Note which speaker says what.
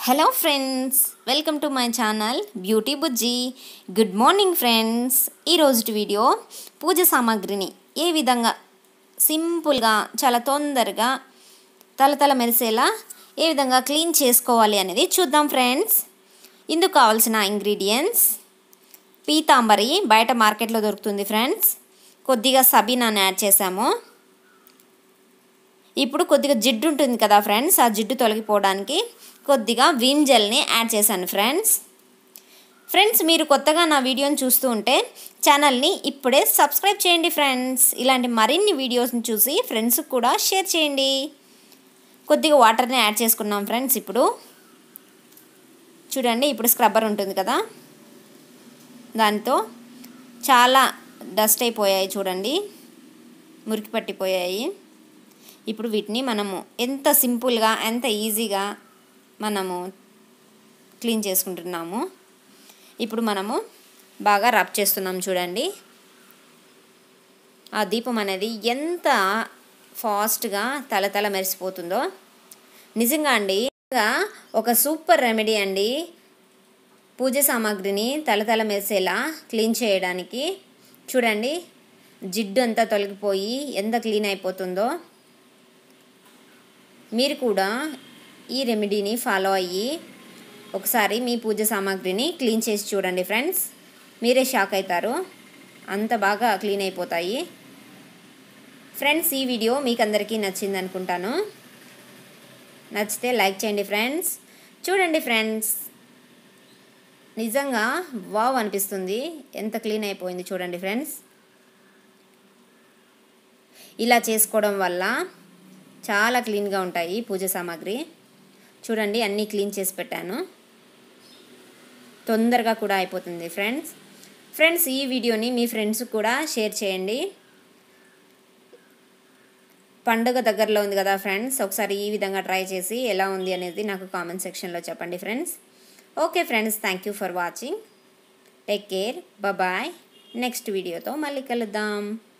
Speaker 1: hello friends welcome to my channel beauty Bujji good morning friends ఈరోజు video puja సామాగ్రిని ఏ విధంగా సింపుల్గా చాలా తొందరగా తలతల మెరిసేలా ఏ విధంగా క్లీన్ చేసుకోవాలి అనేది చూద్దాం ఫ్రెండ్స్ ఇందుకు కావాల్సిన ఇంగ్రీడియంట్స్ పీతాంబరి బయట మార్కెట్లో దొరుకుతుంది ఫ్రెండ్స్ కొద్దిగా సబీనాని యాడ్ చేసాము ఇప్పుడు కొద్దిగా జిడ్డు ఉంటుంది కదా ఫ్రెండ్స్ ఆ జిడ్డు తొలగిపోవడానికి కొద్దిగా విమ్ జెల్ని యాడ్ చేశాను ఫ్రెండ్స్ ఫ్రెండ్స్ మీరు కొత్తగా నా వీడియోని చూస్తూ ఉంటే ఛానల్ని ఇప్పుడే సబ్స్క్రైబ్ చేయండి ఫ్రెండ్స్ ఇలాంటి మరిన్ని వీడియోస్ని చూసి ఫ్రెండ్స్కి కూడా షేర్ చేయండి కొద్దిగా వాటర్ని యాడ్ చేసుకున్నాం ఫ్రెండ్స్ ఇప్పుడు చూడండి ఇప్పుడు స్క్రబ్బర్ ఉంటుంది కదా దాంతో చాలా డస్ట్ అయిపోయాయి చూడండి మురికి పట్టిపోయాయి ఇప్పుడు వీటిని మనము ఎంత సింపుల్గా ఎంత ఈజీగా మనము క్లీన్ చేసుకుంటున్నాము ఇప్పుడు మనము బాగా రబ్ చేస్తున్నాం చూడండి ఆ దీపం అనేది ఎంత ఫాస్ట్గా తలతల మెరిసిపోతుందో నిజంగా అండి ఒక సూపర్ రెమెడీ అండి పూజ సామాగ్రిని తలతల మెరిసేలా క్లీన్ చేయడానికి చూడండి జిడ్డు అంతా తొలగిపోయి ఎంత క్లీన్ అయిపోతుందో మీరు కూడా ఈ రెమెడీని ఫాలో అయ్యి ఒకసారి మీ పూజ సామాగ్రిని క్లీన్ చేసి చూడండి ఫ్రెండ్స్ మీరే షాక్ అవుతారు అంత బాగా క్లీన్ అయిపోతాయి ఫ్రెండ్స్ ఈ వీడియో మీకు అందరికీ నచ్చింది అనుకుంటాను నచ్చితే లైక్ చేయండి ఫ్రెండ్స్ చూడండి ఫ్రెండ్స్ నిజంగా వావ్ అనిపిస్తుంది ఎంత క్లీన్ అయిపోయింది చూడండి ఫ్రెండ్స్ ఇలా చేసుకోవడం వల్ల చాలా క్లీన్గా ఉంటాయి పూజ సామాగ్రి చూడండి అన్నీ క్లీన్ చేసి పెట్టాను తొందరగా కూడా అయిపోతుంది ఫ్రెండ్స్ ఫ్రెండ్స్ ఈ వీడియోని మీ ఫ్రెండ్స్ కూడా షేర్ చేయండి పండుగ దగ్గరలో ఉంది కదా ఫ్రెండ్స్ ఒకసారి ఈ విధంగా ట్రై చేసి ఎలా ఉంది అనేది నాకు కామెంట్ సెక్షన్లో చెప్పండి friends okay friends thank you for watching take care bye next వీడియోతో మళ్ళీ కలుద్దాం